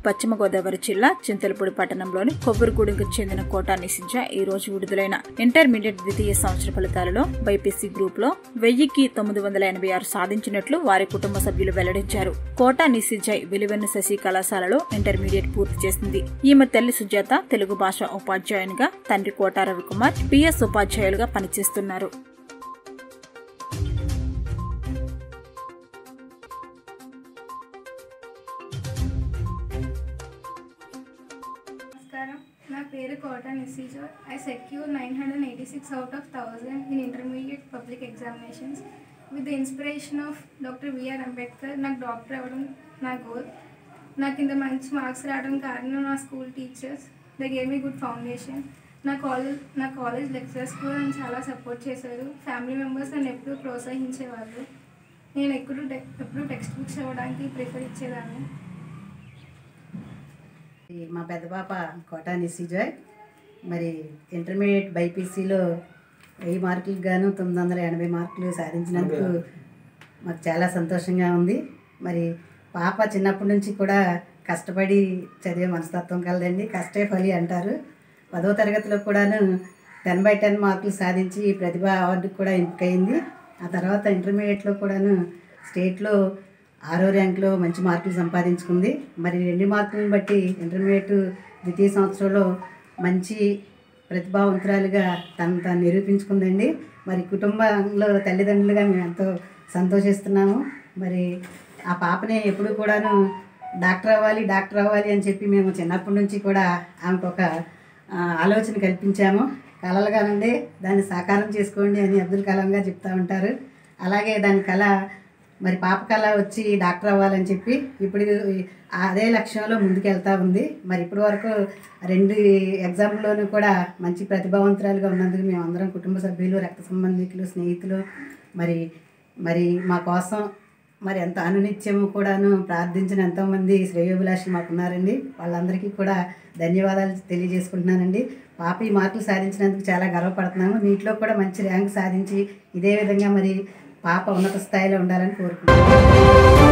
పశ్చిమ గోదావరి జిల్లా చింతలపూడి పట్టణంలోని కొబ్బరిగూడెంకు చెందిన కోటా నిసింజ ఈ రోజు విడుదలైన ఇంటర్మీడియట్ ద్వితీయ సంవత్సర ఫలితాలలో బైపీసీ గ్రూప్ లో వెయ్యికి తొమ్మిది వందల ఎనభై ఆరు సాధించినట్లు వారి కుటుంబ సభ్యులు వెల్లడించారు కోటా నిసింజయ్ విలువెన్ను శశి కళాశాలలో ఇంటర్మీడియట్ పూర్తి చేసింది ఈమె తల్లి సుజాత తెలుగు భాష ఉపాధ్యాయునిగా తండ్రి కోటా రవికుమార్ పిఎస్ ఉపాధ్యాయులుగా పనిచేస్తున్నారు నమస్కారం నా పేరు కోట నిస్సిజో I secure nine hundred eighty six out of thousand in intermediate public examinations with the inspiration of doctor V R Ambedkar నాకు డాక్టర్ అవ్వడం నా గోల్ నాకు ఇంత మంచి మార్క్స్ రావడం కారణం నా school teachers the gave me good foundation నా కాలేజ్ నా కాలేజ్ లెక్చరర్స్ కూడా నన్ను చాలా సపోర్ట్ చేశారు ఫ్యామిలీ మెంబర్స్ నన్ను ఎప్పుడూ ప్రోత్సహించేవాళ్ళు నేను ఎప్పుడు ఎప్పుడు టెక్స్ట్ బుక్స్ ఇవ్వడానికి ప్రిఫర్ ఇచ్చేదాన్ని ఈ మా పెద్ద పాప కోటా నిసిజాయ్ మరి ఇంటర్మీడియట్ బైపీసీలో వెయ్యి మార్కులకు గాను తొమ్మిది వందల ఎనభై మార్కులు సాధించినందుకు మాకు చాలా సంతోషంగా ఉంది మరి పాప చిన్నప్పటి నుంచి కూడా కష్టపడి చదివే మనస్తత్వం కలదండి కష్టే ఫలి అంటారు పదో తరగతిలో కూడాను టెన్ బై టెన్ మార్కులు సాధించి ప్రతిభ అవార్డుకు కూడా ఎంపికైంది ఆ తర్వాత ఇంటర్మీడియట్లో కూడాను స్టేట్లో ఆరో ర్యాంక్లో మంచి మార్కులు సంపాదించుకుంది మరి రెండు మార్కులను బట్టి ఇంటర్మీడియట్ ద్వితీయ సంవత్సరంలో మంచి ప్రతిభావంతురాలుగా తను తాను నిరూపించుకుందండి మరి కుటుంబంలో తల్లిదండ్రులుగా మేము ఎంతో సంతోషిస్తున్నాము మరి ఆ పాపని ఎప్పుడు కూడాను డాక్టర్ అవ్వాలి డాక్టర్ అవ్వాలి అని చెప్పి మేము చిన్నప్పటి నుంచి కూడా ఆమెకు ఒక ఆ, ఆలోచన కల్పించాము కలలు కానండి దాన్ని సాకారం చేసుకోండి అని అబ్దుల్ కలాం గారు చెప్తా ఉంటారు అలాగే దాని కళ మరి పాప కళ వచ్చి డాక్టర్ అవ్వాలని చెప్పి ఇప్పుడు అదే లక్ష్యంలో ముందుకెళ్తా ఉంది మరి ఇప్పటి వరకు రెండు ఎగ్జామ్లోనూ కూడా మంచి ప్రతిభావంతురాలుగా ఉన్నందుకు మేము అందరం కుటుంబ సభ్యులు రక్త సంబంధికులు స్నేహితులు మరి మరి మా కోసం మరి ఎంత అనునిత్యము కూడాను ప్రార్థించిన ఎంతోమంది శ్రేయోభిలాషులు మాకు ఉన్నారండి వాళ్ళందరికీ కూడా ధన్యవాదాలు తెలియజేసుకుంటున్నానండి పాప ఈ మార్కులు సాధించినందుకు చాలా గర్వపడుతున్నాము నీటిలో కూడా మంచి ర్యాంక్ సాధించి ఇదే విధంగా మరి పాప ఉన్నత స్థాయిలో ఉండాలని కోరుకుంటున్నాను